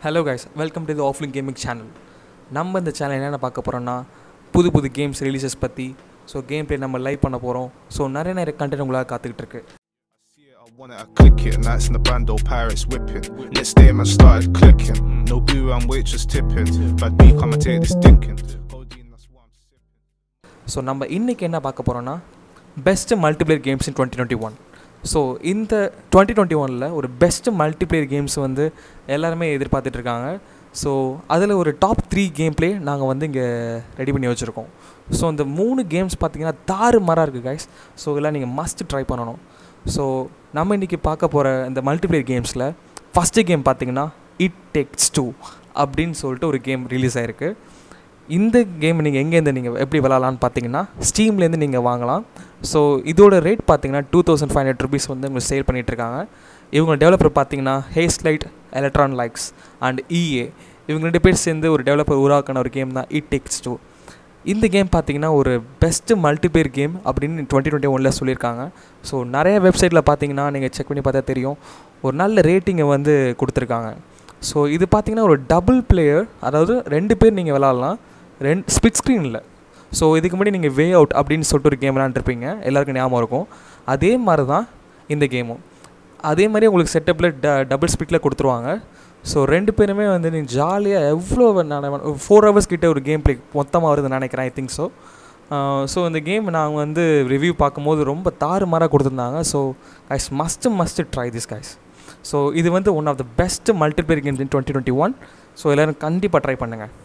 Hello guys welcome to the offline gaming channel நம்ம இந்த channel என்னென்ன பார்க்க போகிறோன்னா புது புது கேம்ஸ் ரிலீசஸ் பற்றி ஸோ கேம் ப்ளே நம்ம லைவ் பண்ண போகிறோம் ஸோ நிறைய நிறைய கண்டென்ட் உங்களாக காத்துக்கிட்டு இருக்கு See it, I want it, I click it, and that's in the bando pirates whipping. Next day, man started clicking. No boo and waitress tipping. Bad B, come and take this dinking. Codeine, that's what I'm sipping. So நம்ம இன்றைக்கி என்ன பார்க்க போகிறோன்னா best multiplayer games in twenty twenty one so இந்த twenty twenty ஒனில் ஒரு best multiplayer games வந்து எல்லாருமே எதிர்பார்த்துட்டு இருக்காங்க ஸோ அதில் ஒரு டாப் த்ரீ கேம் ப்ளே நாங்கள் வந்து இங்கே ரெடி பண்ணி வச்சுருக்கோம் ஸோ இந்த மூணு கேம்ஸ் பார்த்தீங்கன்னா தாறு மரம் இருக்குது கைஸ் ஸோ இதெல்லாம் நீங்கள் மஸ்ட் ட்ரை பண்ணணும் ஸோ நம்ம இன்றைக்கி பார்க்க போகிற இந்த மல்டிப்ளேயர் கேம்ஸில் ஃபஸ்ட்டு கேம் பார்த்தீங்கன்னா இட் டெக்ஸ் டூ அப்படின்னு சொல்லிட்டு ஒரு கேம் ரிலீஸ் ஆயிருக்கு இந்த கேம் நீங்கள் எங்கேருந்து நீங்கள் எப்படி விளாட்லான்னு பார்த்தீங்கன்னா ஸ்டீம்லேருந்து நீங்கள் வாங்கலாம் ஸோ இதோட ரேட் பார்த்தீங்கன்னா two thousand five hundred rupees வந்து உங்களுக்கு சேல் பண்ணிகிட்ருக்காங்க இவங்க டெவலப்பர் பார்த்தீங்கன்னா Hazelight electron likes and EA இவங்க ரெண்டு பேர் சேர்ந்து ஒரு டெவலப்பர் உருவாக்கின ஒரு கேம் தான் இட் டெக்ஸ் டூ இந்த கேம் பார்த்தீங்கன்னா ஒரு பெஸ்ட்டு மல்டிபிளேயர் கேம் அப்படின்னு டுவெண்ட்டி டுவெண்ட்டி ஒனில் சொல்லியிருக்காங்க ஸோ நிறைய வெப்சைட்டில் பார்த்தீங்கன்னா நீங்கள் செக் பண்ணி பார்த்தா தெரியும் ஒரு நல்ல ரேட்டிங்கை வந்து கொடுத்துருக்காங்க ஸோ இது பார்த்தீங்கன்னா ஒரு டபுள் பிளேயர் அதாவது ரெண்டு பேர் நீங்கள் விளாட்லாம் ரெண்டு ஸ்பிட் ஸ்க்ரீனில் ஸோ இதுக்கு முன்னாடி நீங்கள் வே அவுட் அப்படின்னு சொல்லிட்டு ஒரு கேம் விளாண்டுருப்பீங்க எல்லாருக்கும் ஞாபகம் இருக்கும் அதே மாதிரி தான் இந்த கேமும் அதே மாதிரி உங்களுக்கு செட்டப்பில் ட டபுள் ஸ்பீட்டில் கொடுத்துருவாங்க ஸோ ரெண்டு பேருமே வந்து நீ ஜாலியாக எவ்வளோ நான் ஃபோர் ஹவர்ஸ் கிட்ட ஒரு கேம் ப்ளே மொத்தமாக வருதுன்னு நினைக்கிறேன் ஐ திங்க் ஸோ ஸோ இந்த கேம் நாங்கள் வந்து ரிவ்யூ பார்க்கும்போது ரொம்ப தாறுமாறாக கொடுத்துருந்தாங்க so guys must must try this guys so இது வந்து one of the best multiplayer games in twenty twenty one so எல்லோரும் கண்டிப்பாக ட்ரை பண்ணுங்கள்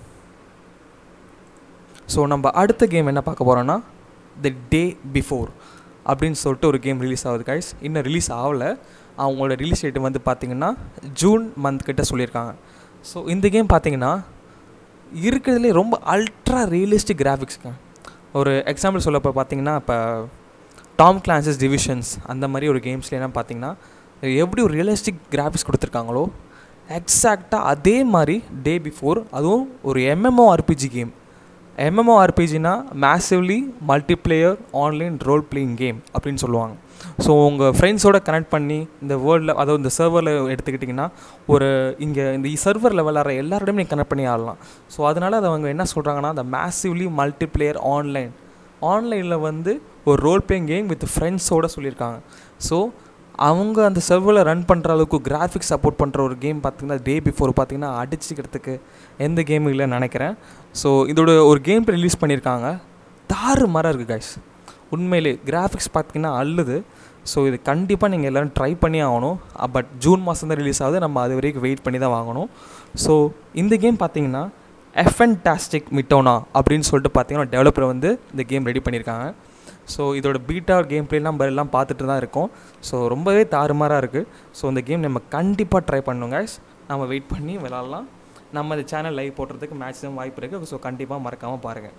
ஸோ நம்ம அடுத்த கேம் என்ன பார்க்க போகிறோன்னா த டே பிஃபோர் அப்படின்னு சொல்லிட்டு ஒரு கேம் ரிலீஸ் ஆகுது கைஸ் இன்னும் ரிலீஸ் ஆகலை அவங்களோட ரிலீஸ் டேட் வந்து பார்த்திங்கன்னா ஜூன் மந்த் கிட்ட சொல்லியிருக்காங்க ஸோ இந்த கேம் பார்த்தீங்கன்னா இருக்கிறதுலே ரொம்ப அல்ட்ரா ரியலிஸ்டிக் கிராஃபிக்ஸுங்க ஒரு எக்ஸாம்பிள் சொல்ல இப்போ பார்த்தீங்கன்னா இப்போ டாம் கிளான்சஸ் டிவிஷன்ஸ் அந்த மாதிரி ஒரு கேம்ஸில் என்ன பார்த்தீங்கன்னா எப்படி ஒரு ரியலிஸ்டிக் கிராஃபிக்ஸ் கொடுத்துருக்காங்களோ எக்ஸாக்டாக அதே மாதிரி டே பிஃபோர் அதுவும் ஒரு எம்எம்ஓ ஆர்பிஜி கேம் எம்எம்ஓ ஆர்பிஜினா massively multiplayer online role playing game அப்படின்னு சொல்லுவாங்க ஸோ உங்கள் ஃப்ரெண்ட்ஸோட கனெக்ட் பண்ணி இந்த வேர்ல்டில் அதாவது இந்த சர்வரில் எடுத்துக்கிட்டிங்கன்னா ஒரு இங்கே இந்த சர்வரில் விளாட்ற எல்லாரோடையும் நீங்கள் கனெக்ட் பண்ணி ஆடலாம் ஸோ அதனால் அதை அவங்க என்ன சொல்கிறாங்கன்னா அந்த மேசிவ்லி மல்டிப்ளேயர் ஆன்லைன் ஆன்லைனில் வந்து ஒரு ரோல் பிளேயிங் கேம் வித் ஃப்ரெண்ட்ஸோடு சொல்லியிருக்காங்க ஸோ அவங்க அந்த சர்வரில் ரன் பண்ணுற அளவுக்கு கிராஃபிக்ஸ் சப்போர்ட் பண்ணுற ஒரு கேம் பார்த்திங்கன்னா டே பிஃபோர் பார்த்திங்கன்னா அடிச்சுக்கிறதுக்கு எந்த கேமும் இல்லைன்னு நினைக்கிறேன் ஸோ இதோட ஒரு கேம் ரிலீஸ் பண்ணியிருக்காங்க தாறு மரம் இருக்குது கைஸ் உண்மையிலே கிராஃபிக்ஸ் பார்த்திங்கன்னா அள்ளுது ஸோ இது கண்டிப்பாக நீங்கள் எல்லோரும் ட்ரை பண்ணி ஆகணும் பட் ஜூன் மாதம் தான் ரிலீஸ் ஆகுது நம்ம அது வரைக்கும் வெயிட் பண்ணி தான் வாங்கணும் ஸோ இந்த கேம் பார்த்தீங்கன்னா எஃபென்டாஸ்டிக் மிட்டோனா அப்படின்னு சொல்லிட்டு பார்த்தீங்கன்னா டெவலப்பர் வந்து இந்த கேம் ரெடி பண்ணியிருக்காங்க ஸோ இதோட பீட்டா கேம் ப்ளே நம்ம எல்லாம் பார்த்துட்டு தான் இருக்கோம் ஸோ ரொம்பவே தாறுமாறாக இருக்குது ஸோ இந்த கேம் நம்ம கண்டிப்பாக ட்ரை பண்ணணும் guys நம்ம வெயிட் பண்ணி விளாட்லாம் நம்ம இந்த சேனல் லைவ் போடுறதுக்கு மேக்ஸிமம் வாய்ப்பு இருக்குது ஸோ கண்டிப்பாக மறக்காமல் பாருங்கள்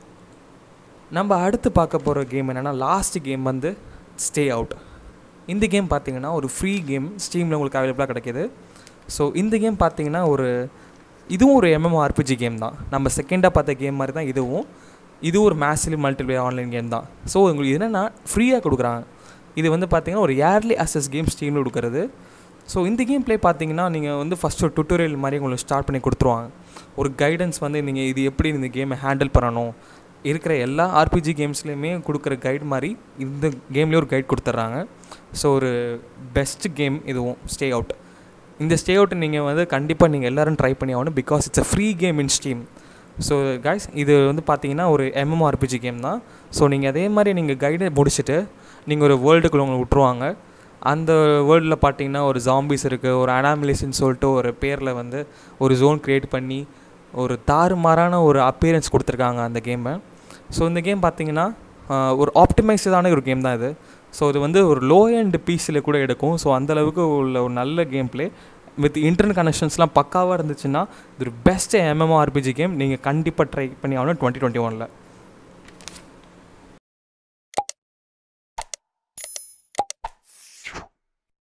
நம்ம அடுத்து பார்க்க போகிற கேம் என்னென்னா லாஸ்ட் கேம் வந்து ஸ்டே அவுட் இந்த கேம் பார்த்தீங்கன்னா ஒரு ஃப்ரீ கேம் ஸ்டீமில் உங்களுக்கு அவைலபிளாக கிடைக்கிது ஸோ இந்த கேம் பார்த்தீங்கன்னா ஒரு இதுவும் ஒரு எம்எம்ஓ ஆர்பிஜி கேம் தான் நம்ம செகண்டாக பார்த்த கேம் மாதிரி தான் இதுவும் இது ஒரு மேசிலி மல்டிபிளேயர் ஆன்லைன் கேம் தான் ஸோ உங்களுக்கு என்னென்னா ஃப்ரீயாக கொடுக்குறாங்க இது வந்து பார்த்தீங்கன்னா ஒரு ஏர்லி அசஸ் கேம் ஸ்டீமில் கொடுக்குறது ஸோ இந்த கேம் ப்ளே பார்த்தீங்கன்னா நீங்கள் வந்து ஃபஸ்ட் ஒரு டுட்டோரியல் மாதிரி உங்களுக்கு ஸ்டார்ட் பண்ணி கொடுத்துருவாங்க ஒரு கைடன்ஸ் வந்து நீங்கள் இது எப்படி இந்த கேமை ஹேண்டில் பண்ணணும் இருக்கிற எல்லா ஆர்பிஜி கேம்ஸ்லேயுமே கொடுக்குற கைட் மாதிரி இந்த கேம்லேயே ஒரு கைட் கொடுத்துட்றாங்க ஸோ ஒரு பெஸ்ட் கேம் இதுவும் ஸ்டே அவுட் இந்த ஸ்டே அவுட்டை நீங்கள் வந்து கண்டிப்பாக நீங்கள் எல்லோரும் ட்ரை பண்ணி ஆகணும் because it's a free game in Steam so guys இது வந்து பார்த்தீங்கன்னா ஒரு எம்எம்ஆர்பிஜி கேம் தான் ஸோ நீங்கள் அதே மாதிரி நீங்கள் கைடை முடிச்சுட்டு நீங்கள் ஒரு வேர்ல்டுக்குள்ள உங்களை விட்ருவாங்க அந்த வேர்ல்டில் பார்த்தீங்கன்னா ஒரு ஜாம்பிஸ் இருக்குது ஒரு அனாமிலிஸ்ன்னு சொல்லிட்டு ஒரு பேரில் வந்து ஒரு ஜோன் க்ரியேட் பண்ணி ஒரு தாறுமாறான ஒரு அப்பியரன்ஸ் கொடுத்துருக்காங்க அந்த கேமை ஸோ இந்த கேம் பார்த்தீங்கன்னா ஒரு ஆப்டிமைஸ்டான ஒரு கேம் தான் இது ஸோ இது வந்து ஒரு லோ அண்ட் பீஸில் கூட எடுக்கும் ஸோ அந்தளவுக்கு உள்ள ஒரு நல்ல கேம் ப்ளே வித் இன்டர்நெட் கனெக்ஷன்ஸ்லாம் பக்காவாக இருந்துச்சுன்னா இது ஒரு பெஸ்ட் எம்எம்ஓ ஆர்பிஜி கேம் நீங்கள் கண்டிப்பாக ட்ரை பண்ணி ஆகணும் டுவெண்ட்டி டுவெண்ட்டி ஒனில்